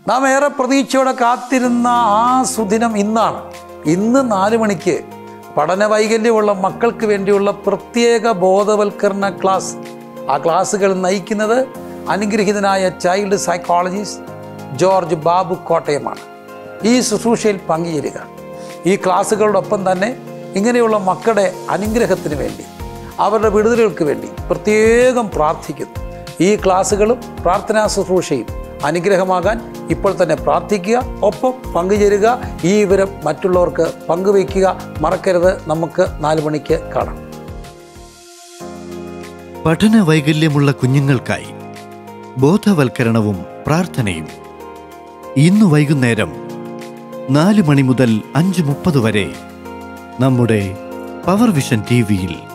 നാം ഏറെ പ്രതീക്ഷയോടെ കാത്തിരുന്ന ആ സുദിനം ഇന്നാണ് ഇന്ന് നാല് മണിക്ക് പഠന വൈകല്യമുള്ള മക്കൾക്ക് വേണ്ടിയുള്ള പ്രത്യേക ബോധവൽക്കരണ ക്ലാസ് ആ ക്ലാസ്സുകൾ നയിക്കുന്നത് അനുഗ്രഹീതനായ ചൈൽഡ് സൈക്കോളജിസ്റ്റ് ജോർജ് ബാബു കോട്ടയമാണ് ഈ ശുശ്രൂഷയിൽ പങ്കുചേരുക ഈ ക്ലാസ്സുകളോടൊപ്പം തന്നെ ഇങ്ങനെയുള്ള മക്കളുടെ അനുഗ്രഹത്തിന് വേണ്ടി അവരുടെ വിടുതലുകൾക്ക് വേണ്ടി പ്രത്യേകം പ്രാർത്ഥിക്കുന്നു ഈ ക്ലാസ്സുകളും പ്രാർത്ഥനാ ശുശ്രൂഷയും അനുഗ്രഹമാകാൻ ഇപ്പോൾ തന്നെ പ്രാർത്ഥിക്കുക ഒപ്പം പങ്കുചേരുക ഈ വിവരം മറ്റുള്ളവർക്ക് പങ്കുവയ്ക്കുക മറക്കരുത് നമുക്ക് നാല് മണിക്ക് കാണാം പഠന വൈകല്യമുള്ള കുഞ്ഞുങ്ങൾക്കായി ബോധവൽക്കരണവും പ്രാർത്ഥനയും ഇന്നു വൈകുന്നേരം നാല് മണി മുതൽ അഞ്ച് മുപ്പത് വരെ നമ്മുടെ പവർ വിഷൻ ടി വിയിൽ